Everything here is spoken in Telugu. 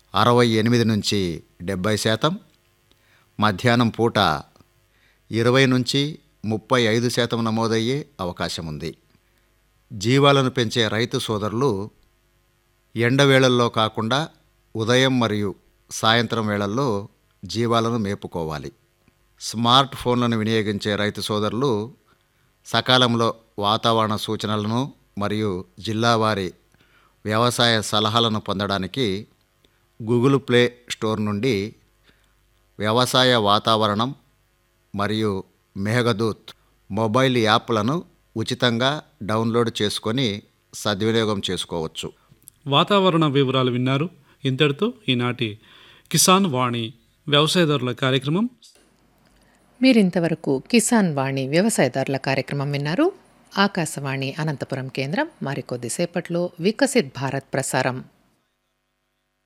అరవై ఎనిమిది నుంచి డెబ్బై శాతం మధ్యాహ్నం పూట ఇరవై నుంచి ముప్పై ఐదు శాతం నమోదయ్యే అవకాశం ఉంది జీవాలను పెంచే రైతు సోదరులు ఎండవేళల్లో కాకుండా ఉదయం మరియు సాయంత్రం వేళల్లో జీవాలను మేపుకోవాలి స్మార్ట్ ఫోన్లను వినియోగించే రైతు సోదరులు సకాలంలో వాతావరణ సూచనలను మరియు జిల్లావారి వ్యవసాయ సలహాలను పొందడానికి గూగుల్ ప్లే స్టోర్ నుండి వ్యవసాయ వాతావరణం మరియు మేఘదూత్ మొబైల్ యాప్లను ఉచితంగా డౌన్లోడ్ చేసుకొని సద్వినియోగం చేసుకోవచ్చు వాతావరణ వివరాలు విన్నారు ఇంతటితో ఈనాటి కిసాన్ వాణి వ్యవసాయదారుల కార్యక్రమం మీరింతవరకు కిసాన్ వాణి వ్యవసాయదారుల కార్యక్రమం విన్నారు ఆకాశవాణి అనంతపురం కేంద్రం మరికొద్దిసేపట్లో వికసిత్ భారత్ ప్రసారం